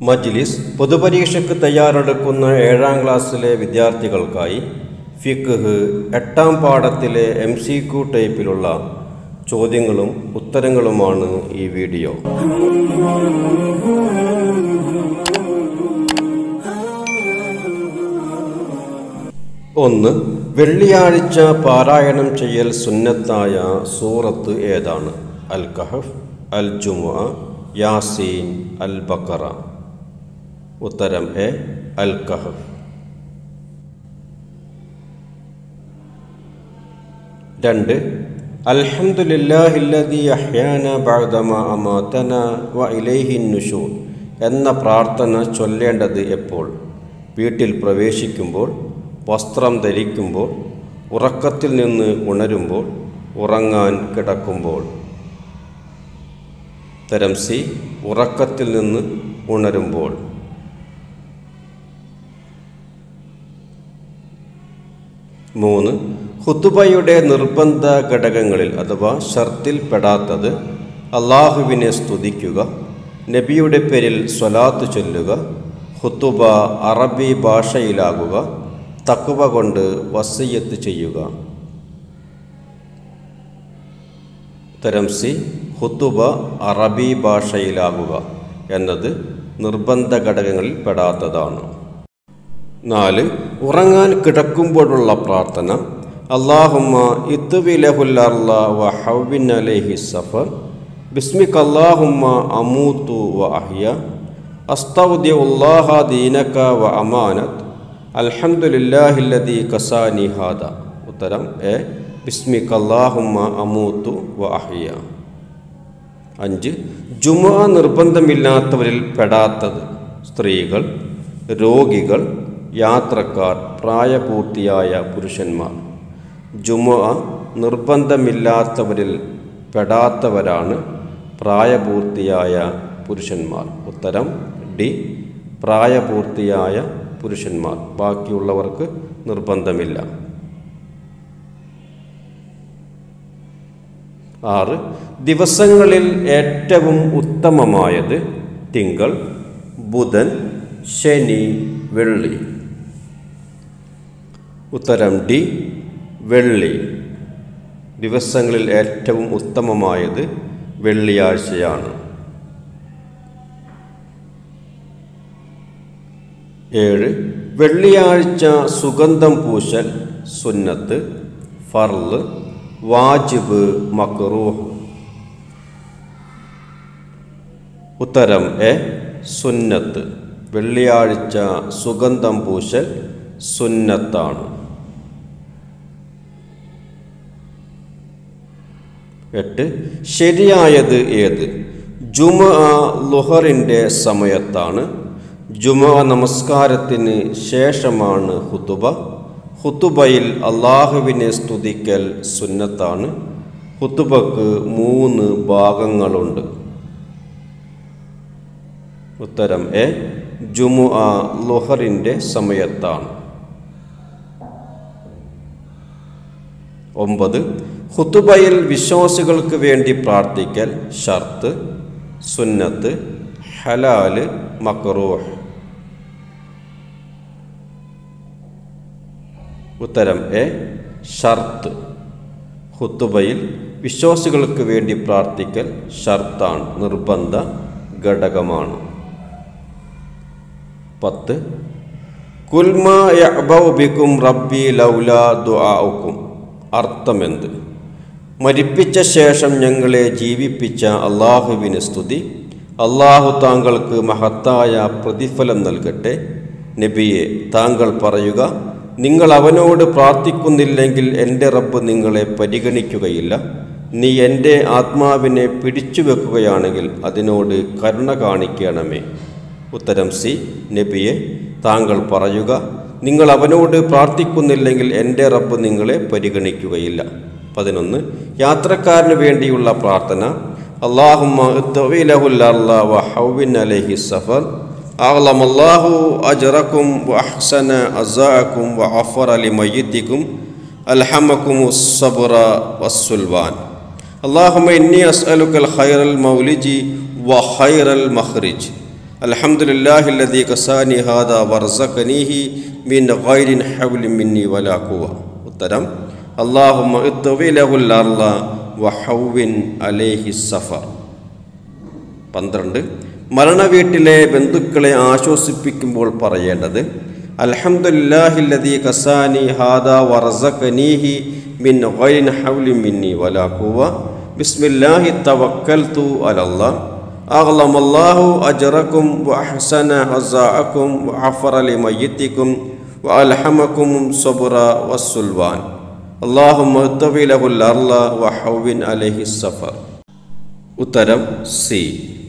മജ്ലിസ് പൊതുപരീക്ഷയ്ക്ക് തയ്യാറെടുക്കുന്ന ഏഴാം ക്ലാസ്സിലെ വിദ്യാർത്ഥികൾക്കായി ഫിഖ് എട്ടാം പാഠത്തിലെ എം സി ക്യു ടൈപ്പിലുള്ള ചോദ്യങ്ങളും ഉത്തരങ്ങളുമാണ് ഈ വീഡിയോ ഒന്ന് വെള്ളിയാഴ്ച പാരായണം ചെയ്യൽ സുന്നത്തായ സൂറത്ത് ഏതാണ് അൽ കഹഫ് അൽ ജുമുഅ യാസീൻ അൽ ബക്കറ ഉത്തരം എ അൽ കഹഫ് രണ്ട് അൽഹംദുലില്ലാഹില്ലദി അഹ്യാന ബഅദമ അമാതന വ ഇലൈഹിൻ നുഷൂർ എന്ന പ്രാർത്ഥന ചൊല്ലേണ്ടത് എപ്പോൾ വീട്ടിൽ പ്രവേശിക്കുമ്പോൾ വസ്ത്രം ധരിക്കുമ്പോൾ ഉറക്കത്തിൽ നിന്ന് ഉണരുമ്പോൾ ഉറങ്ങാൻ കിടക്കുമ്പോൾ തരം സി ഉറക്കത്തിൽ നിന്ന് ഉണരുമ്പോൾ മൂന്ന് ഹുത്തുബയുടെ നിർബന്ധ ഘടകങ്ങളിൽ അഥവാ ഷർത്തിൽ പെടാത്തത് അള്ളാഹുവിനെ സ്തുതിക്കുക നബിയുടെ പേരിൽ സ്വലാത്ത് ചൊല്ലുക ഹുത്തുബ അറബി ഭാഷയിലാകുക തക്കുവ കൊണ്ട് വസയ്യത്ത് ചെയ്യുക തരം സി ഹുത്തുബ അറബി ഭാഷയിലാകുക എന്നത് നിർബന്ധ ഘടകങ്ങളിൽ പെടാത്തതാണ് നാല് ഉറങ്ങാൻ കിടക്കുമ്പോഴുള്ള പ്രാർത്ഥന അള്ളാഹുമ്മ ഇത്തുവിലഹുല്ല വ ഹൗവിൻ അലൈഹി സഫർ ബിസ്മിക് അള്ളാഹുമ്മ അമൂത്തു വ അഹ്യ അസ്തൗദ്യ ഉല്ലാഹ ദീനക വ അമാനത്ത് അൽഹംദുലില്ലാഹില്ലദി കസാനി ഹാദ ഉത്തരം എ ബിസ്മിക് അള്ളാഹുമ്മ അമൂത്തു വ അഹ്യ അഞ്ച് ജുമ നിർബന്ധമില്ലാത്തവരിൽ പെടാത്തത് സ്ത്രീകൾ രോഗികൾ യാത്രക്കാർ പ്രായപൂർത്തിയായ പുരുഷന്മാർ ജുമ നിർബന്ധമില്ലാത്തവരിൽ പെടാത്തവരാണ് പ്രായപൂർത്തിയായ പുരുഷന്മാർ ഉത്തരം ഡി പ്രായപൂർത്തിയായ പുരുഷന്മാർ ബാക്കിയുള്ളവർക്ക് നിർബന്ധമില്ല ആറ് ദിവസങ്ങളിൽ ഏറ്റവും ഉത്തമമായത് തിങ്കൾ ബുധൻ ശനി വെള്ളി ഉത്തരം ഡി വെള്ളി ദിവസങ്ങളിൽ ഏറ്റവും ഉത്തമമായത് വെള്ളിയാഴ്ചയാണ് ഏഴ് വെള്ളിയാഴ്ച സുഗന്ധം പൂശൽ സുന്നത്ത് ഫർള് വാജിബ് മക്റൂഹ് ഉത്തരം എ സുന്നത്ത് വെള്ളിയാഴ്ച സുഗന്ധം പൂശൽ സുന്നത്താണ് എട്ട് ശരിയായത് ഏത് ജുമ ലുഹറിൻ്റെ സമയത്താണ് ജുമ നമസ്കാരത്തിന് ശേഷമാണ് ഹുത്തുബ ഹുത്തുബയിൽ അള്ളാഹുവിനെ സ്തുതിക്കൽ സുന്നത്താണ് ഹുത്തുബക്ക് മൂന്ന് ഭാഗങ്ങളുണ്ട് ഉത്തരം എ ജുമു ആ ലുഹറിൻ്റെ സമയത്താണ് ഒമ്പത് ഹുത്തുബയിൽ വിശ്വാസികൾക്ക് വേണ്ടി പ്രാർത്ഥിക്കൽ ഷർത്ത് സുന്നത്ത് ഹലാല് മക്റൂഹ് ഉത്തരം എ ഷർത്ത് ഹുത്തുബയിൽ വിശ്വാസികൾക്ക് വേണ്ടി പ്രാർത്ഥിക്കൽ ഷർത്താണ് നിർബന്ധ ഘടകമാണ് പത്ത് കുൽമബിക്കും റബ്ബി ലൗല ദുആഉക്കും അർത്ഥമെന്ത് മരിപ്പിച്ച ശേഷം ഞങ്ങളെ ജീവിപ്പിച്ച അള്ളാഹുവിന് സ്തുതി അള്ളാഹു താങ്കൾക്ക് മഹത്തായ പ്രതിഫലം നൽകട്ടെ നബിയെ താങ്കൾ പറയുക നിങ്ങൾ അവനോട് പ്രാർത്ഥിക്കുന്നില്ലെങ്കിൽ എൻ്റെ റബ്ബ് നിങ്ങളെ പരിഗണിക്കുകയില്ല നീ എൻ്റെ ആത്മാവിനെ പിടിച്ചു വെക്കുകയാണെങ്കിൽ അതിനോട് കരുണ കാണിക്കണമേ ഉത്തരം സി നബിയെ താങ്കൾ പറയുക നിങ്ങൾ അവനോട് പ്രാർത്ഥിക്കുന്നില്ലെങ്കിൽ എൻ്റെ റബ്ബ് നിങ്ങളെ പരിഗണിക്കുകയില്ല പതിനൊന്ന് യാത്രക്കാരന് വേണ്ടിയുള്ള പ്രാർത്ഥന അള്ളാഹുലഹി സഫർ أعلم الله أجركم وأحسن أزاءكم وعفر لميتكم ألحمكم الصبر والسلوان اللهم إني أسألك الخير المولج وخير المخرج അൽഹംദുലില്ലാഹില്ലദീ കസാനി ഹാദ വർസഖനീഹി മിൻ ഗൈരിൻ ഹൗലിൻ മിന്നി വലാ ഖുവ ഉത്തരം അല്ലാഹുമ്മ ഇത്വി ലഹുൽ അർള വഹൗവിൻ അലൈഹി സഫർ പന്ത്രണ്ട് മരണവീട്ടിലെ ബന്ധുക്കളെ ആശ്വസിപ്പിക്കുമ്പോൾ പറയേണ്ടത് അൽഹംദുലില്ലാഹില്ലദീ കസാനി ഹാദ വർസഖനീഹി മിൻ ഗൈരിൻ ഹൗലിൻ മിന്നി വലാ ഖുവ ബിസ്മില്ലാഹി തവക്കൽതു അലല്ലാഹ് أغلم الله أجركم وأحسن عزاءكم وعفر لميتكم وألحمكم الصبر والسلوان اللهم اطوي له الأرض وحوّن عليه السفر ഉത്തരം സി